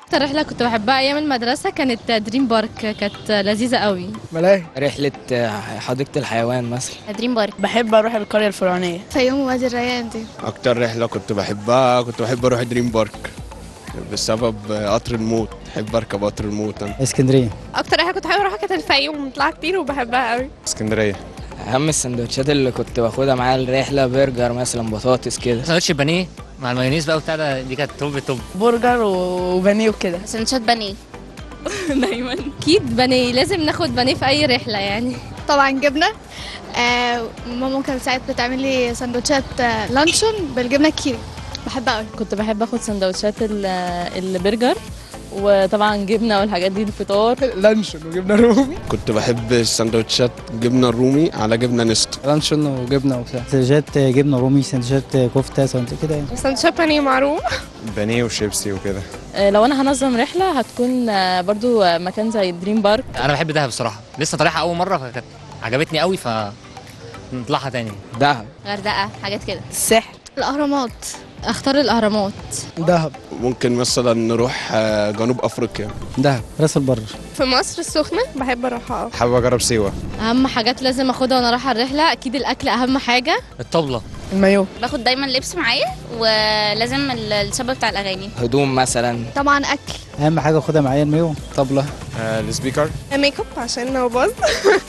اكتر رحله كنت بحبها ايام المدرسه كانت دريم بارك كانت لذيذه قوي ملاهي رحلة حديقة الحيوان مثلا دريم بارك بحب اروح القريه الفلانيه فيوم وادي الريان دي اكتر رحله كنت بحبها كنت بحب اروح دريم بارك بسبب قطر الموت بحب اركب قطر الموت انا اسكندريه اكتر حاجه كنت بحب اروحها كانت الفيوم بطلع كتير وبحبها قوي اسكندريه أهم السندوتشات اللي كنت باخدها معايا الرحلة برجر مثلا بطاطس كده سندوتش بانيه مع المايونيز بقى بتاع ده دي كانت توب توب برجر وبانيه وكده سندوتشات بانيه دايما اكيد بانيه لازم ناخد بانيه في اي رحله يعني طبعا جبنه آه ماما كانت ساعات بتعمل لي سندوتشات آه لانشون بالجبنه الكيري بحبها قوي كنت بحب اخد سندوتشات البرجر وطبعا جبنه والحاجات دي الفطار لانشون وجبنه رومي كنت بحب السندوتشات جبنه الرومي على جبنه نستو لانشون وجبنه وبتاع سندوتشات جبنه رومي سندوتشات كفته سندوتشات كده يعني سندوتشات بانيه معروف بانيه وشيبسي وكده لو انا هنظم رحله هتكون برضو مكان زي دريم بارك انا بحب دهب بصراحه لسه طالعها اول مره فكانت عجبتني قوي ف نطلعها تاني دهب غردقه حاجات كده السحر الاهرامات اختار الاهرامات دهب ممكن مثلا نروح آه، جنوب افريقيا دهب راس البر في مصر السخنه بحب اروحها حابب اجرب سيوه اهم حاجات لازم اخدها وانا رايحه الرحله اكيد الاكل اهم حاجه الطبله المايو باخد دايما لبس معايا ولازم الشبه بتاع الاغاني هدوم مثلا طبعا اكل اهم حاجه اخدها معايا المايو طبله السبيكر ميك اب عشان لو باظ